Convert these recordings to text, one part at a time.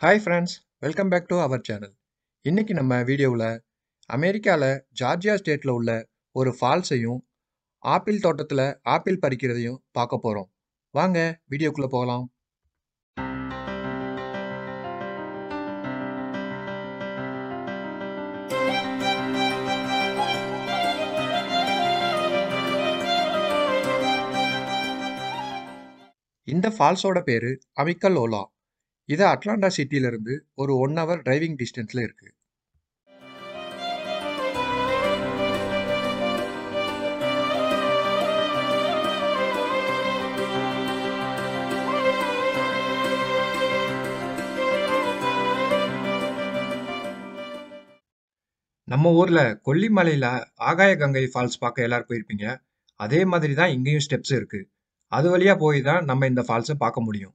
hi friends welcome back to our channel இன்னைக்கு நம்ம வீடியோவில் அமெரிக்காவில் ஜார்ஜியா ஸ்டேட்டில் உள்ள ஒரு ஃபால்ஸையும் ஆப்பிள் தோட்டத்தில் ஆப்பிள் பறிக்கிறதையும் பார்க்க போகிறோம் வாங்க வீடியோக்குள்ளே போகலாம் இந்த ஃபால்ஸோட பேர் அமிக்கல் ஓலா இது அட்லாண்டா சிட்டியிலிருந்து ஒரு ஒன் ஹவர் டிரைவிங் டிஸ்டன்ஸில் இருக்கு நம்ம ஊர்ல கொல்லிமலையில ஆகாய கங்கை ஃபால்ஸ் பார்க்க எல்லாரும் போயிருப்பீங்க அதே மாதிரி தான் இங்கேயும் ஸ்டெப்ஸ் இருக்கு அது வழியா போய் தான் நம்ம இந்த ஃபால்ஸை பார்க்க முடியும்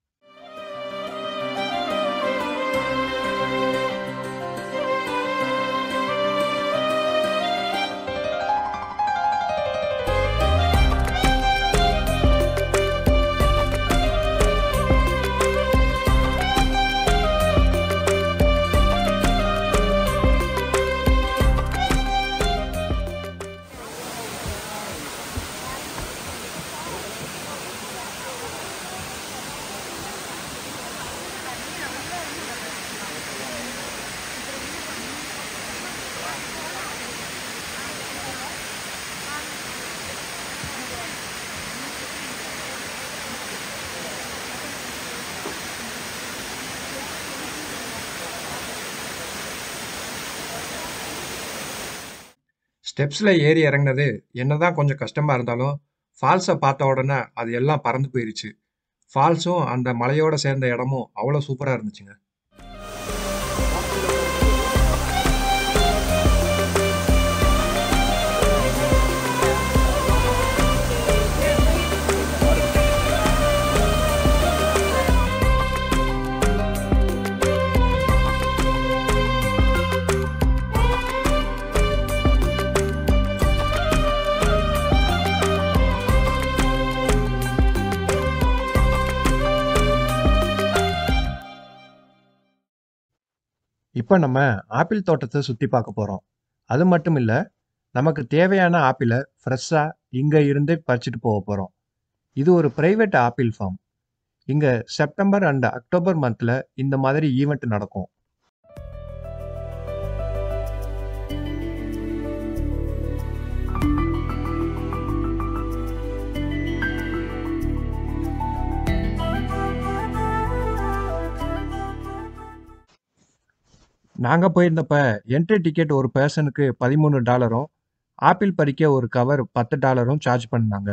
ஸ்டெப்ஸில் ஏறி இறங்கினது என்னதான் கொஞ்சம் கஷ்டமாக இருந்தாலும் ஃபால்ஸை பார்த்த உடனே அது எல்லாம் பறந்து போயிருச்சு ஃபால்ஸும் அந்த மலையோட சேர்ந்த இடமும் அவ்வளோ சூப்பராக இருந்துச்சுங்க இப்போ நம்ம ஆப்பிள் தோட்டத்தை சுற்றி பார்க்க போகிறோம் அது மட்டும் இல்லை நமக்கு தேவையான ஆப்பிளை ஃப்ரெஷ்ஷாக இங்கே இருந்தே பறிச்சுட்டு போக போகிறோம் இது ஒரு ப்ரைவேட் ஆப்பிள் ஃபார்ம் இங்கே செப்டம்பர் அண்ட் அக்டோபர் மந்தில் இந்த மாதிரி ஈவெண்ட் நடக்கும் நாங்கள் போயிருந்தப்ப என்ட்ரி டிக்கெட் ஒரு பர்சனுக்கு பதிமூணு டாலரும் ஆப்பிள் பறிக்க ஒரு கவர் பத்து டாலரும் சார்ஜ் பண்ணாங்க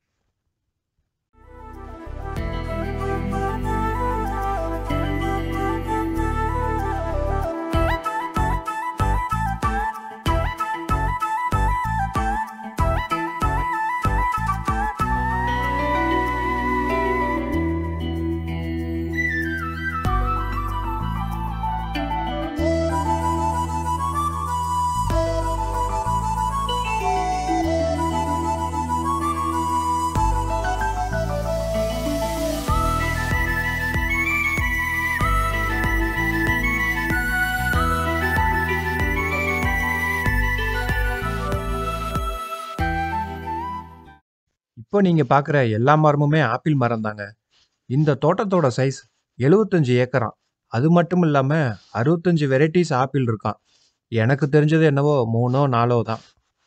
இப்போ நீங்கள் பார்க்குற எல்லா மரமுமே ஆப்பிள் மரம் தாங்க இந்த தோட்டத்தோட சைஸ் எழுபத்தஞ்சு ஏக்கராம் அது மட்டும் இல்லாமல் அறுபத்தஞ்சு வெரைட்டிஸ் ஆப்பிள் இருக்கான் எனக்கு தெரிஞ்சது என்னவோ மூணோ நாலோ தான்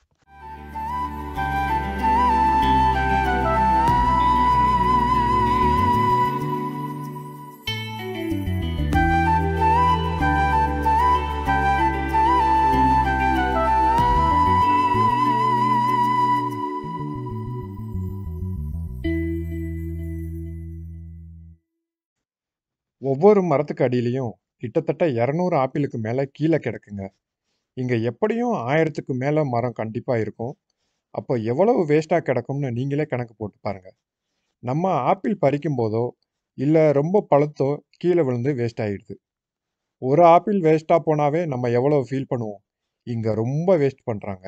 ஒவ்வொரு மரத்துக்கு அடியிலையும் கிட்டத்தட்ட இரநூறு ஆப்பிளுக்கு மேலே கீழே கிடக்குங்க இங்கே எப்படியும் ஆயிரத்துக்கு மேலே மரம் கண்டிப்பாக இருக்கும் அப்போ எவ்வளவு வேஸ்ட்டாக கிடக்கும்னு நீங்களே கணக்கு போட்டு பாருங்க நம்ம ஆப்பிள் பறிக்கும் போதோ இல்லை ரொம்ப பழுத்தோ கீழே விழுந்து வேஸ்ட் ஆகிடுது ஒரு ஆப்பிள் வேஸ்ட்டாக போனாவே நம்ம எவ்வளோ ஃபீல் பண்ணுவோம் இங்கே ரொம்ப வேஸ்ட் பண்ணுறாங்க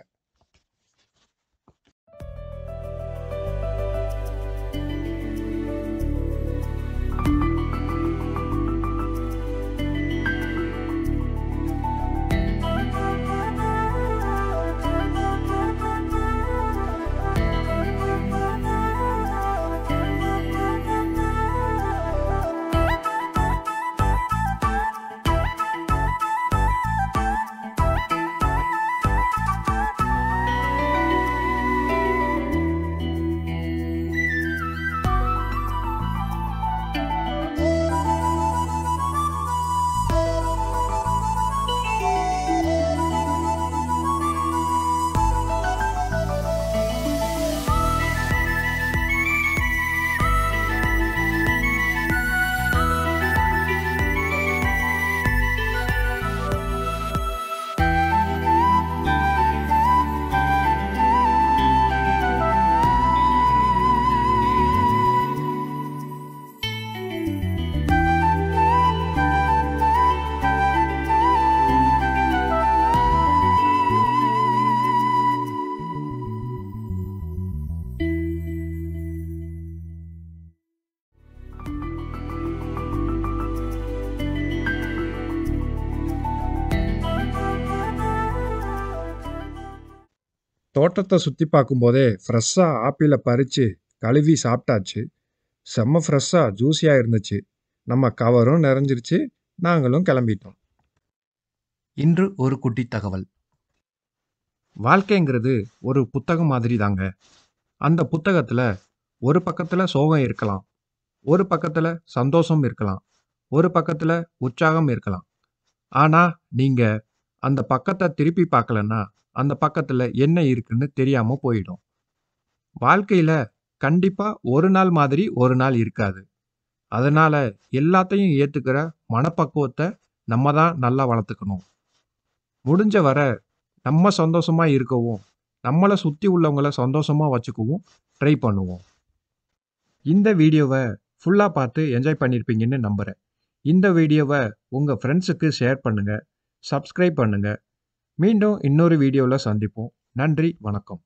தோட்டத்தை சுற்றி பார்க்கும்போதே ஃப்ரெஷ்ஷாக ஆப்பிளை பறித்து கழுவி சாப்பிட்டாச்சு செம்ம ஃப்ரெஷ்ஷாக ஜூஸியாக இருந்துச்சு நம்ம கவரும் நிறைஞ்சிருச்சு நாங்களும் கிளம்பிட்டோம் இன்று ஒரு குட்டி தகவல் வாழ்க்கைங்கிறது ஒரு புத்தகம் மாதிரி தாங்க அந்த புத்தகத்தில் ஒரு பக்கத்தில் சோகம் இருக்கலாம் ஒரு பக்கத்தில் சந்தோஷம் இருக்கலாம் ஒரு பக்கத்தில் உற்சாகம் இருக்கலாம் ஆனால் நீங்கள் அந்த பக்கத்தை திருப்பி பார்க்கலன்னா அந்த பக்கத்தில் என்ன இருக்குன்னு தெரியாமல் போயிடும் வாழ்க்கையில் கண்டிப்பாக ஒரு நாள் மாதிரி ஒரு நாள் இருக்காது அதனால் எல்லாத்தையும் ஏற்றுக்கிற மனப்பக்குவத்தை நம்ம தான் நல்லா வளர்த்துக்கணும் முடிஞ்ச வர நம்ம சந்தோஷமாக இருக்கவும் நம்மளை சுற்றி உள்ளவங்கள சந்தோஷமாக வச்சுக்கவும் ட்ரை பண்ணுவோம் இந்த வீடியோவை ஃபுல்லாக பார்த்து என்ஜாய் பண்ணியிருப்பீங்கன்னு நம்புகிறேன் இந்த வீடியோவை உங்கள் ஃப்ரெண்ட்ஸுக்கு ஷேர் பண்ணுங்கள் சப்ஸ்கிரைப் பண்ணுங்கள் மீண்டும் இன்னொரு வீடியோவில் சந்திப்போம் நன்றி வணக்கம்